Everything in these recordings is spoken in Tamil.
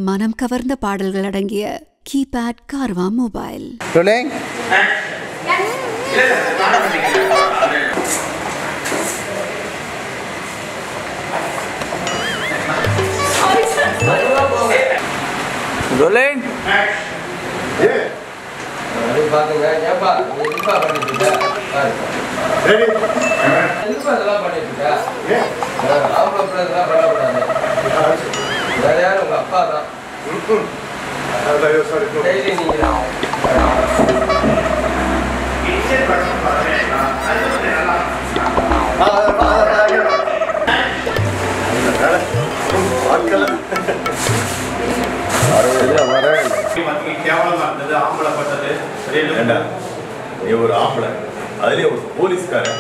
மனம் கவர்ந்த பாடல்கள் அடங்கிய கீபேட் கார்வா மொபைல் Rolling. Rolling. அப்படி பாத்துங்க ஏப்பா நீ எதுப்பா பண்ணிட்டு இருக்க பாருப்பா. எதுப்பா இதெல்லாம் பண்ணிட்டு இருக்க ஆ, ஆம்பளை பிள்ளை இதெல்லாம் பண்ணக்கூடாது வேற யாரும் உங்க அப்பா தான் டெய்லி நீங்க தான் கேவலமா இருந்தது ஆம்பளை பட்டது ஏண்டா நீ ஒரு ஆம்பளை அதுலயே ஒரு போலீஸ்காரன்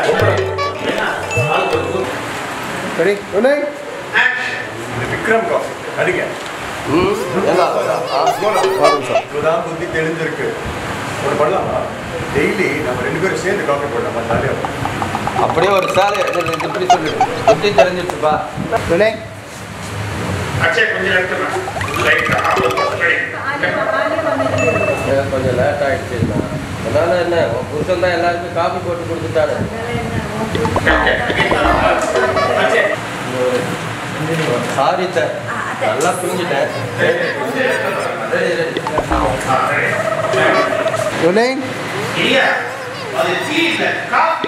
Ready? Rolling. இது விக்ரம் காஃபி அடிங்க ம் ஏண்டா ஆ, இப்போதான் புத்தி தெளிஞ்சிருக்கு ஒன்று பண்ணலாமா டெய்லி நம்ம ரெண்டு பேரும் சேர்ந்து காஃபி போடலாமா ஜாலியாக அப்படியே ஒரு சாலை இது இப்படி சொல்லு புத்தி தெரிஞ்சிருச்சுப்பா Rolling. அச்சே கொஞ்சம் எடுத்துமா லைட்டா எனக்கு கொஞ்சம் லேட் ஆயிடுச்சுண்ணா அதனால என்ன உன் புருஷன் தான் எல்லாருக்கும் காஃபி போட்டு கொடுத்துட்டாரு சாரி சார் நல்லா புரிஞ்சுட்டேன் ரெடி ரெடி Rolling. இல்லையா அது டீ இல்ல காஃபி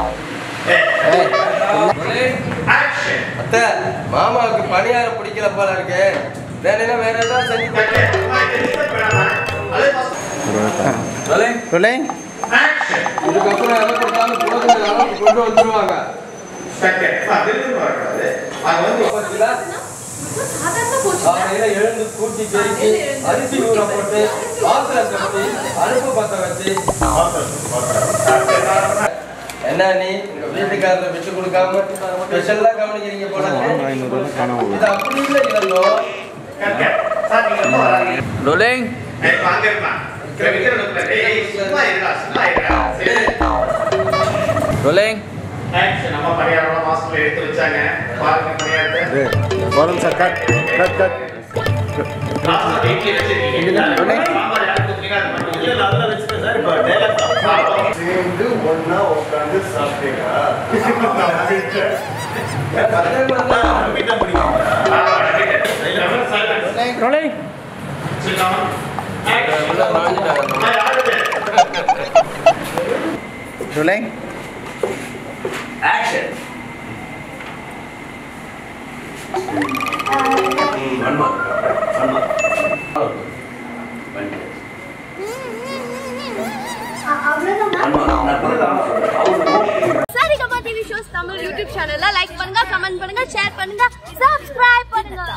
ஆக்ஷன் அத்தை மாமாவுக்கு பணியாரம் பிடிக்கல போல இருக்கு வேணும்னா வேற ஏதாவது செஞ்சு தரேன். சொல்லேன். Rolling. ஆக்ஷன் இதுக்கப்புறம் எதை கொடுத்தாலும் போதுங்கிற அளவுக்கு கொண்டு வந்துருவாங்க செகண்ட் அதிலிருந்து வரக்கூடாது அது வந்து பாத்தீங்களா? காலையில எழுந்து கூட்டி பெருக்கி அரிசி ஊற போட்டு பாத்திரம் கட்டி அடுப்பு பத்த வச்சு என்ன நீ உங்க வீட்டுக்காரரை விட்டு கொடுக்காம ஸ்பெஷலா கவனிக்கிறீங்க போல இருக்கு. இது அப்படி இல்லை இல்லையோ சார் நீங்க எப்போ வராங்க Rolling. இப்ப அங்க இருக்கலாம் இங்க விக்கிறதுக்குள்ள டேய் சும்மா இருடா சும்மா இருடா சரி Rolling. ஆக்ஷன் நம்ம பணியாரம் மாஸ்டர்ல எடுத்து வச்சாங்க பாருங்க பணியாரத்தை Bottom sir, cut. Cut, cut. லாஸ்ட்ல வீட்லயே வச்சிருக்கீங்க மாமா யாருக்கு கொடுத்தீங்க அது மட்டும் இல்ல இல்ல அதெல்லாம் வச்சுட்டேன் சார் இப்போ டைலாக் சேர்ந்து ஒண்ணா உட்காந்து சாப்பிட்டீங்க அதே மாதிரி தான். வீட்டை முடியும் Rolling. உள்ள நுழைஞ்சிட்டாங்க. Rolling. Action Saregama TV shows Tamil YouTube சேனல்ல லைக் பண்ணுங்க கமெண்ட் பண்ணுங்க ஷேர் பண்ணுங்க சப்ஸ்கிரைப் பண்ணுங்க